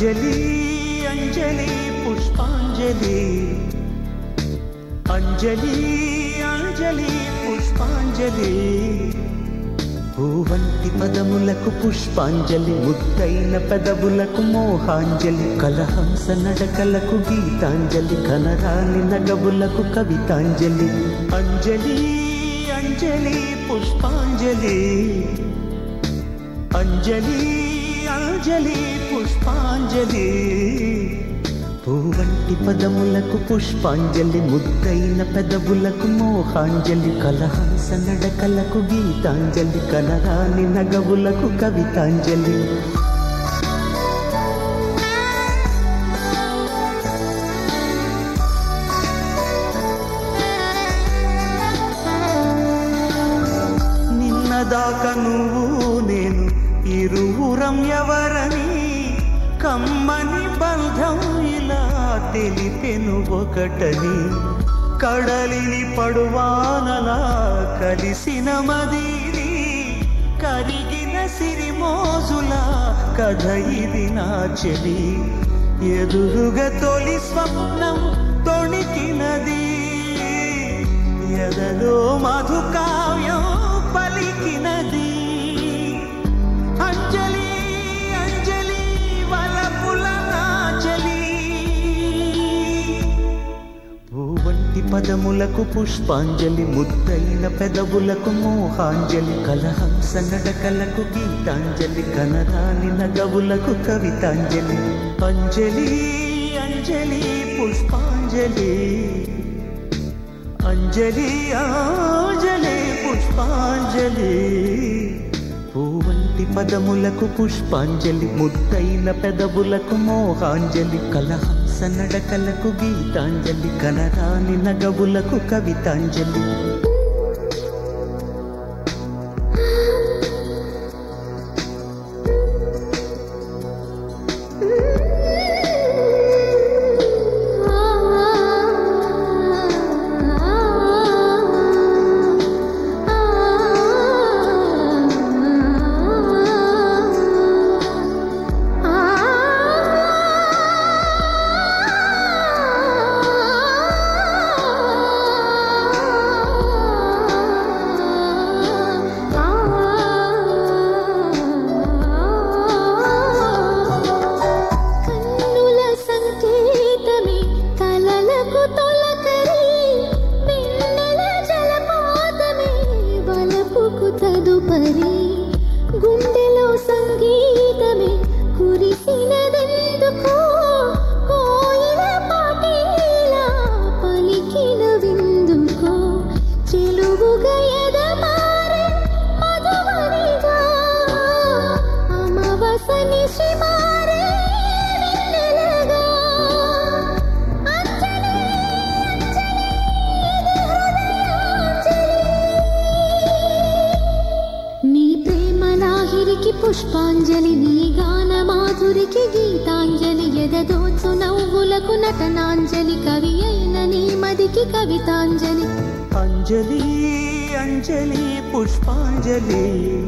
అంజలి అంజలి పుష్పాంజలి అంజలి అంజలి పుష్పాంజలి పూవంటి పదములకు పుష్పాంజలి ముద్దైన పెదవులకు మోహాంజలి కలహంస నడకలకు గీతాంజలి కనరాని నగవులకు కవితాంజలి అంజలి అంజలి పుష్పాంజలి అంజలి అంజలి పుష్పాంజలి పూవంటి పదములకు పుష్పాంజలి ముద్దైన పెదవులకు మోహాంజలి కలహంస నడకలకు గీతాంజలి కనరాని నగవులకు కవితాంజలి నిన్నదాకా నువ్వు నేను ఇరువురం ఎవరని కమ్మని బంధం ఇలా తెలిపెను ఒకటని కడలిని పడువానలా కలిసిన మదిని కరిగిన సిరిమోజుల కథ ఇది నా చెలి ఎదురుగా తొలి స్వప్నం తొణికినది ఎదలో మధుకావ్యం పలికినది అంజలి అంజలి వలపుల నాచలి పూవంటి పదములకు పుష్పాంజలి ముద్దైన పెదవులకు మోహాంజలి కలహంస నడకలకు గీతాంజలి కనరాని నగవులకు కవితాంజలి అంజలి అంజలి పుష్పాంజలి అంజలి అంజలి పుష్పాంజలి పూవంటి పదములకు పుష్పాంజలి ముద్దైన పెదవులకు మోహాంజలి కలహంస నడకలకు గీతాంజలి కనరాని నగవులకు కవితాంజలి కన్నుల సంకేతమే కలలకు తొలకరి వెన్నెల జలపాతమే వలపుకు తదుపరి గుండెలో సంగీతమే కురిసినదెందుకో కోయిల పాటేలా పలికిన విందుకో చెలువుగా ఎదమారే మధువనిగా అమవసని శిమారే వెన్నెలగా అంజలి అంజలి ఇది హృదయాంజలి నీ ప్రేమ లాహిరికి పుష్పాంజలి నీ గాన మాధురికి గీతాంజలి ఎదదోచు నవ్వులకు నటనాంజలి కవి అయిన నీ మదికి కవితాంజలి అంజలి అంజలి పుష్పాంజలి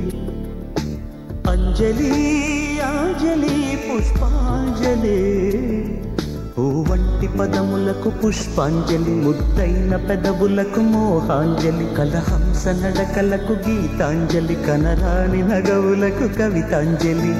అంజలి అంజలి పుష్పాంజలి పూవంటి పదములకు పుష్పాంజలి ముద్దైన పెదవులకు మోహాంజలి కలహంస నడకలకు గీతాంజలి కనరాని నగవులకు కవితాంజలి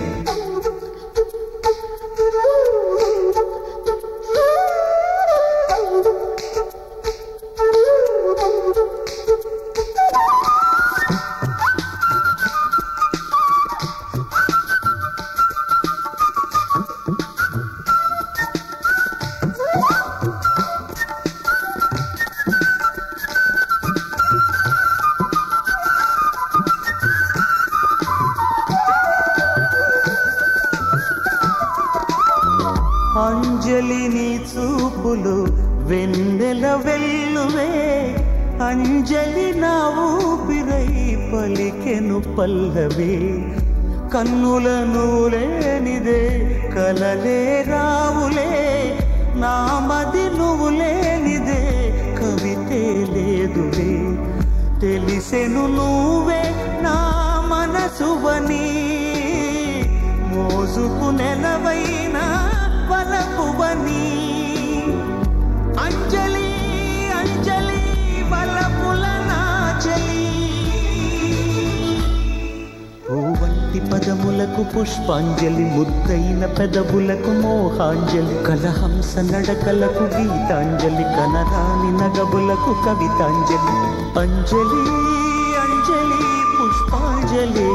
అంజలి నీ చూపులు వెన్నెల వెల్లువే అంజలి నా ఊపిరై పలికెను పల్లవి కన్నుల నువ్వులేనిదే కలలే రావులే నా మది నువ్వు లేనిదే కవితే లేదులే తెలిసెను నువ్వే నా మనసువని మోసుకు నెలవైనా పదములకు పుష్పాంజలి ముద్దైన పెదవులకు మోహాంజలి కలహంస నడకలకు గీతాంజలి కనరాని నగబులకు కవితాంజలి అంజలి అంజలి పుష్పాంజలి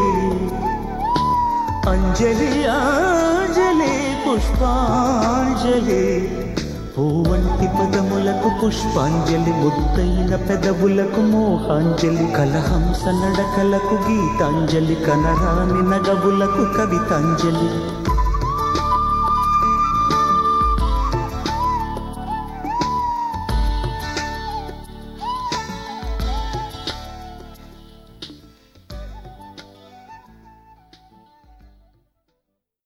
అంజలి అంజలి పుష్పాంజలి పూవంటి పదములకు పుష్పాంజలి ముద్దైన పెదవులకు మోహాంజలి కలహంస నడకలకు గీతాంజలి కనరాని నగవులకు కవితాంజలి